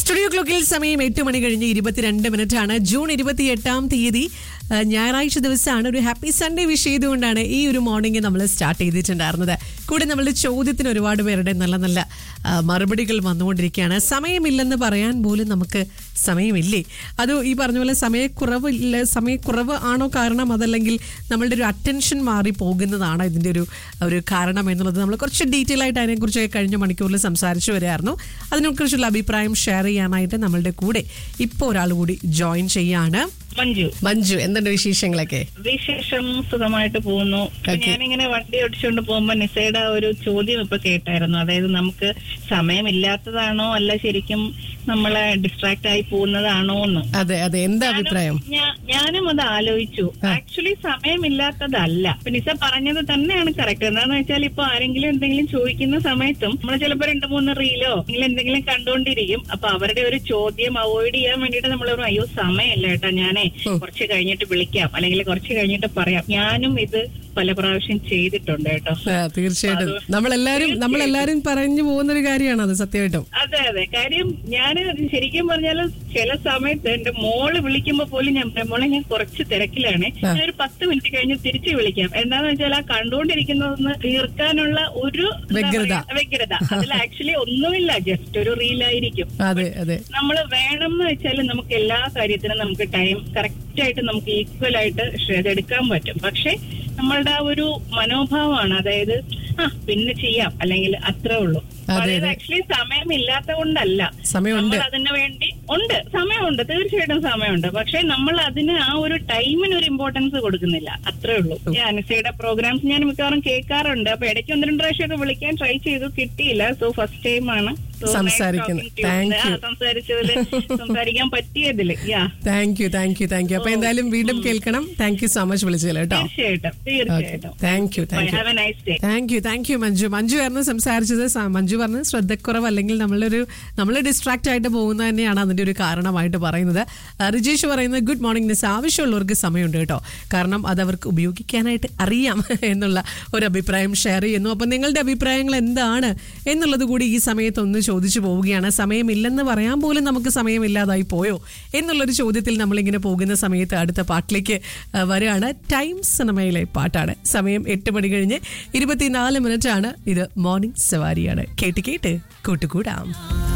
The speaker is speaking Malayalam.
സ്റ്റുഡിയോ ക്ലോക്കിൽ സമയം എട്ട് മണി കഴിഞ്ഞ് ഇരുപത്തിരണ്ട് മിനിറ്റ് ആണ് ജൂൺ ഇരുപത്തി എട്ടാം തീയതി ആ, ഞായറാഴ്ച ദിവസമാണ് ഒരു ഹാപ്പി സൺഡേ വിഷ് ചെയ്തുകൊണ്ടാണ് ഈ ഒരു മോർണിംഗ് നമ്മൾ സ്റ്റാർട്ട് ചെയ്തിട്ടുണ്ടായിരുന്നത് കൂടെ നമ്മളുടെ ചോദ്യത്തിന് ഒരുപാട് പേരുടെ നല്ല നല്ല ആ, മറുപടികൾ വന്നുകൊണ്ടിരിക്കുകയാണ് സമയമില്ലെന്ന് പറയാൻ പോലും നമുക്ക് സമയമില്ലേ അത് ഈ പറഞ്ഞ പോലെ സമയക്കുറവ് ഇല്ല സമയക്കുറവ് ആണോ കാരണം അതല്ലെങ്കിൽ നമ്മളുടെ ഒരു അറ്റൻഷൻ മാറി പോകുന്നതാണോ ഇതിൻ്റെ ഒരു ഒരു കാരണം എന്നുള്ളത് നമ്മൾ കുറച്ച് ഡീറ്റെയിൽ ആയിട്ട് അതിനെക്കുറിച്ചൊക്കെ കഴിഞ്ഞ മണിക്കൂറിൽ സംസാരിച്ചു വരികയായിരുന്നു അതിനെക്കുറിച്ചുള്ള അഭിപ്രായം ഷെയർ ചെയ്യാനായിട്ട് നമ്മളുടെ കൂടെ ഇപ്പോൾ ഒരാൾ കൂടി ജോയിൻ ചെയ്യാണ് മഞ്ജു മഞ്ജു എന്തുണ്ട് വിശേഷങ്ങളൊക്കെ വിശേഷം സുഖമായിട്ട് പോകുന്നു ഇപ്പൊ Okay. ഞാനിങ്ങനെ വണ്ടി ഓടിച്ചുകൊണ്ട് പോകുമ്പോ നിസയുടെ ഒരു ചോദ്യം ഇപ്പൊ കേട്ടായിരുന്നു അതായത് നമുക്ക് സമയമില്ലാത്തതാണോ അല്ല ശരിക്കും നമ്മളെ ഡിസ്ട്രാക്ട് ആയി പോകുന്നതാണോ എന്ന് അതെ അതെ എന്താ അഭിപ്രായം ഞാ- ഞാനും അത് ആലോചിച്ചു ആക്ച്വലി സമയമില്ലാത്തതല്ല ഇപ്പൊ നിസ പറഞ്ഞത് തന്നെയാണ് കറക്റ്റ് എന്താന്ന് വെച്ചാൽ ഇപ്പൊ ആരെങ്കിലും എന്തെങ്കിലും ചോദിക്കുന്ന സമയത്തും നമ്മൾ ചിലപ്പോ രണ്ട് മൂന്ന് റീലോ അല്ലെങ്കിൽ എന്തെങ്കിലും കണ്ടുകൊണ്ടിരിക്കും അപ്പൊ അവരുടെ ഒരു ചോദ്യം അവോയ്ഡ് ചെയ്യാൻ വേണ്ടിട്ട് നമ്മൾ പറയും അയ്യോ സമയമില്ല ഏട്ടാ ഞാനേ കുറച്ച് കഴിഞ്ഞിട്ട് വിളിക്കാം അല്ലെങ്കിൽ കുറച്ച് കഴിഞ്ഞിട്ട് പറയാം ഞാനും ഇത് പല പ്രാവശ്യം ചെയ്തിട്ടുണ്ട് കേട്ടോ ആ, തീർച്ചയായിട്ടും നമ്മളെല്ലാരും നമ്മളെല്ലാരും പറഞ്ഞു പോകുന്ന ഒരു കാര്യമാണ് അത് സത്യമായിട്ടും അതെ അതെ കാര്യം ഞാൻ ശരിക്കും പറഞ്ഞാൽ ചില സമയത്ത് എന്റെ മോള് വിളിക്കുമ്പോ പോലും ഞാൻ പറയും, മോളെ ഞാൻ കുറച്ച് തിരക്കിലാണ് ഞാൻ ഒരു പത്ത് മിനിറ്റ് കഴിഞ്ഞ് തിരിച്ചു വിളിക്കാം എന്താന്ന് വെച്ചാൽ ആ കണ്ടുകൊണ്ടിരിക്കുന്നതൊന്ന് തീർക്കാനുള്ള ഒരു എന്താ വ്യഗ്രത. പറയാ, വ്യഗ്രത അതിൽ ആക്ച്വലി ഒന്നുമില്ല ജസ്റ്റ് ഒരു റീലായിരിക്കും അതെ അതെ നമ്മൾ വേണം എന്ന് വെച്ചാൽ നമുക്ക് എല്ലാ കാര്യത്തിനും നമുക്ക് ടൈം കറക്റ്റ് ആയിട്ട് നമുക്ക് ഈക്വൽ ആയിട്ട് ഷെയർ എടുക്കാൻ പറ്റും പക്ഷെ നമ്മളുടെ ആ ഒരു മനോഭാവമാണ് അതായത് ആ പിന്നെ ചെയ്യാം അല്ലെങ്കിൽ അത്രേ ഉള്ളൂ അതെ, അതായത് അതെ. ആക്ച്വലി സമയമില്ലാത്ത കൊണ്ടല്ല സമയമുണ്ട് നമ്മൾ അതിന് വേണ്ടി ഉണ്ട് സമയമുണ്ട് തീർച്ചയായിട്ടും സമയമുണ്ട് പക്ഷെ നമ്മൾ അതിന് ആ ഒരു ടൈമിന് ഒരു ഇമ്പോർട്ടൻസ് കൊടുക്കുന്നില്ല അത്രേ ഉള്ളൂ ഈ അനസയുടെ പ്രോഗ്രാംസ് ഞാൻ മിക്കവാറും കേൾക്കാറുണ്ട് അപ്പൊ ഇടയ്ക്ക് ഒന്ന് രണ്ട് പ്രാവശ്യമൊക്കെ വിളിക്കാൻ ട്രൈ ചെയ്തു കിട്ടിയില്ല സോ ഫസ്റ്റ് ടൈം ആണ് So, nice സംസാരിക്കുന്നത്. talking to you. Thank ആ, you. സംസാരിച്ചതില് സംസാരിക്കാൻ പറ്റിയതില് yeah thank you thank you thank you അപ്പൊ എന്തായാലും വീണ്ടും കേൾക്കണം താങ്ക് യു സോ മച്ച് വിളിച്ചത് കേട്ടോ തീർച്ചയായിട്ടും തീർച്ചയായിട്ടും thank you thank you have a nice day thank you thank you Manju Manju ആയിരുന്നു സംസാരിച്ചത് സ- മഞ്ജു പറഞ്ഞ് ശ്രദ്ധക്കുറവ് അല്ലെങ്കിൽ നമ്മളൊരു നമ്മൾ ഡിസ്ട്രാക്ട് ആയിട്ട് പോകുന്നത് തന്നെയാണ് അതിന്റെ ഒരു കാരണമായിട്ട് പറയുന്നത് ആ, റിജേഷ് പറയുന്നത് ഗുഡ് മോർണിംഗ് മിസ് ആവശ്യമുള്ളവർക്ക് സമയമുണ്ട് കേട്ടോ കാരണം അത് അവർക്ക് ഉപയോഗിക്കാനായിട്ട് അറിയാം എന്നുള്ള ഒരു അഭിപ്രായം ഷെയർ ചെയ്യുന്നു അപ്പം നിങ്ങളുടെ അഭിപ്രായങ്ങൾ എന്താണ് എന്നുള്ളത് കൂടി ഈ സമയത്ത് ഒന്ന് ചോദിച്ചു പോവുകയാണ് സമയമില്ലെന്ന് പറയാൻ പോലും നമുക്ക് സമയമില്ലാതായി പോയോ എന്നുള്ളൊരു ചോദ്യത്തിൽ നമ്മളിങ്ങനെ പോകുന്ന സമയത്ത് അടുത്ത പാട്ടിലേക്ക് ആ, വരികയാണ് ടൈം സിനിമയിലെ പാട്ടാണ് സമയം എട്ട് മണി കഴിഞ്ഞ് ഇരുപത്തിനാല് മിനിറ്റ് ആണ് ഇത് മോർണിംഗ് സവാരിയാണ് കേട്ട് കേട്ട് കൂട്ടുകൂടാം